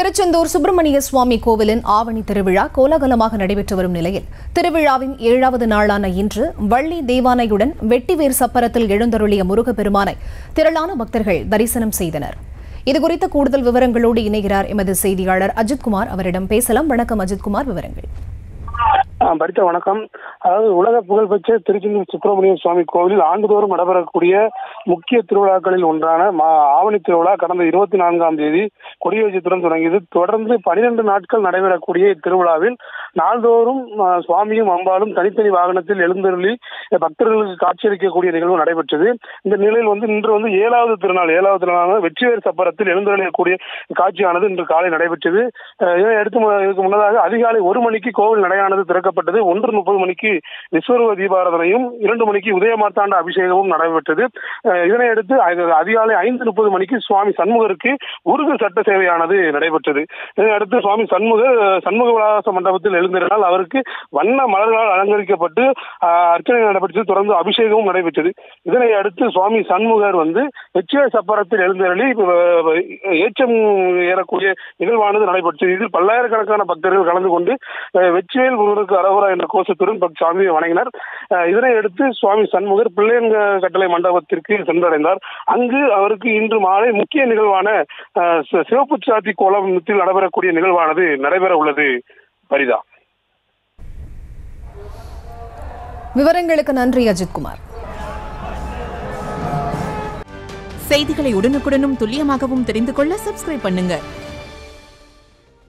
திருச்செந்தூர் சுப்பிரமணிய சுவாமி கோவிலின் ஆவணி திருவிழா கோலாகலமாக நடைபெற்று வரும் நிலையில் திருவிழாவின் ஏழாவது நாளான இன்று வள்ளி தேவானையுடன் வெட்டிவேர் சப்பரத்தில் எழுந்தருளிய முருகப்பெருமானை திரளான பக்தர்கள் தரிசனம் செய்தனர் இதுகுறித்த கூடுதல் விவரங்களோடு இணைகிறார் எமது செய்தியாளர் அஜித்குமார் அவரிடம் பேசலாம் வணக்கம் அஜித்குமார் விவரங்கள் ஆ, பரித்த வணக்கம் அதாவது உலக புகழ்பெற்ற திருச்செந்தூர் சுப்பிரமணிய சுவாமி கோவிலில் ஆண்டுதோறும் நடைபெறக்கூடிய முக்கிய திருவிழாக்களில் ஒன்றான மா ஆவணி திருவிழா கடந்த இருபத்தி நான்காம் தேதி கொடியேற்றத்துடன் தொடங்கியது தொடர்ந்து பனிரெண்டு நாட்கள் நடைபெறக்கூடிய இத்திருவிழாவில் நாள்தோறும் ஆ, சுவாமியும் அம்பாலும் தனித்தனி வாகனத்தில் எழுந்தருளி பக்தர்களுக்கு காட்சியளிக்கக்கூடிய நிகழ்வு நடைபெற்றது இந்த நிலையில் வந்து இன்று வந்து ஏழாவது திருநாள் ஏழாவது திருநாளான வெற்றிவேர் சப்பரத்தில் எழுந்தருளக்கூடிய காட்சியானது இன்று காலை நடைபெற்றது அஹ் இதை அடுத்து மு- இதுக்கு முன்னதாக அதிகாலை ஒரு மணிக்கு கோவில் நடையானது திறக்கப்பட்டது ஒன்று முப்பது மணிக்கு விஸ்வரூப தீபாராதனையும் இரண்டு மணிக்கு உதய மார்த்தாண்ட அபிஷேகமும் நடைபெற்றது அஹ் இதனை அடுத்து அதி- அதிகாலை ஐந்து முப்பது மணிக்கு சுவாமி சண்முகருக்கு உருது சட்ட சேவையானது நடைபெற்றது இதனை அடுத்து சுவாமி சண்முகர் அஹ், சண்முக விலாச மண்டபத்தில் எழுந்திருந்தால் அவருக்கு வண்ண மலர்களால் அலங்கரிக்கப்பட்டு அஹ், அர்ச்சனை நடைபெற்றது தொடர்ந்து அபிஷேகமும் நடைபெற்றது இதனை அடுத்து சுவாமி சண்முகர் வந்து வெற்றிய சப்பரத்தில் எழுந்தருளி அஹ், ஏற்றம் ஏறக்கூடிய நிகழ்வானது நடைபெற்றது இதில் பல்லாயிரக்கணக்கான பக்தர்கள் கலந்து கொண்டு அஹ், வெற்றிவேல் முருகனுக்கு அரவரா என்ற கோஷத்துடன் பக் சுவாமியை வணங்கினர் அஹ், இதனை அடுத்து சுவாமி சண்முகர் பிள்ளையன் கட்டளை மண்டபத்திற்கு சென்றடைந்தார் அங்கு அவருக்கு இன்று மாலை முக்கிய நிகழ்வான அஹ், சி- சிவப்பு சாத்தி கோலத்தில் நடைபெறக்கூடிய நிகழ்வானது நடைபெற உள்ளது பரிதா விவரங்களுக்கு நன்றி அஜித்குமார் செய்திகளை உடனுக்குடனும் துல்லியமாகவும் தெரிந்து கொள்ள சப்ஸ்கிரைப் பண்ணுங்க